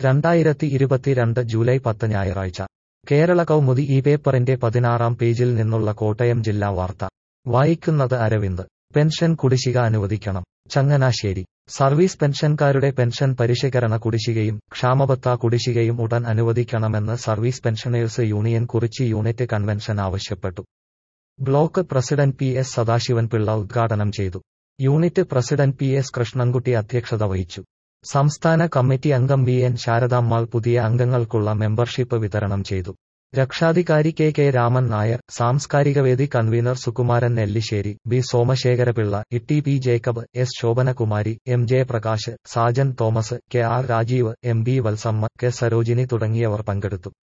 രണ്ടായിരത്തി ഇരുപത്തിരണ്ട് ജൂലൈ പത്ത് ഞായറാഴ്ച കേരള കൗമുദി ഈ പേപ്പറിന്റെ പതിനാറാം പേജിൽ നിന്നുള്ള കോട്ടയം ജില്ലാ വാർത്ത വായിക്കുന്നത് അരവിന്ദ് പെൻഷൻ കുടിശ്ശിക അനുവദിക്കണം ചങ്ങനാശ്ശേരി സർവീസ് പെൻഷൻകാരുടെ പെൻഷൻ പരിഷ്കരണ കുടിശ്ശികയും ക്ഷാമബത്ത കുടിശ്ശികയും ഉടൻ അനുവദിക്കണമെന്ന് service pensioners union Kurichi unit convention ആവശ്യപ്പെട്ടു block president P S Sadasivanpillai ഉദ്ഘാടനം ചെയ്തു unit president P S Krishnankutty അധ്യക്ഷത വഹിച്ചു സംസ്ഥാന കമ്മിറ്റി അംഗം വി എൻ ശാരദാമ്മാൾ പുതിയ അംഗങ്ങൾക്കുള്ള മെമ്പർഷിപ്പ് വിതരണം ചെയ്തു രക്ഷാധികാരി കെ കെ രാമൻ നായർ സാംസ്കാരികവേദി convener Sukumaran Nellissery B Somasekharapillai E P Jacob S Shobhanakumari M Jayaprakash Sajan Thomas K R Rajeev M B Valsamma K Sarojini തുടങ്ങിയവർ പങ്കെടുത്തു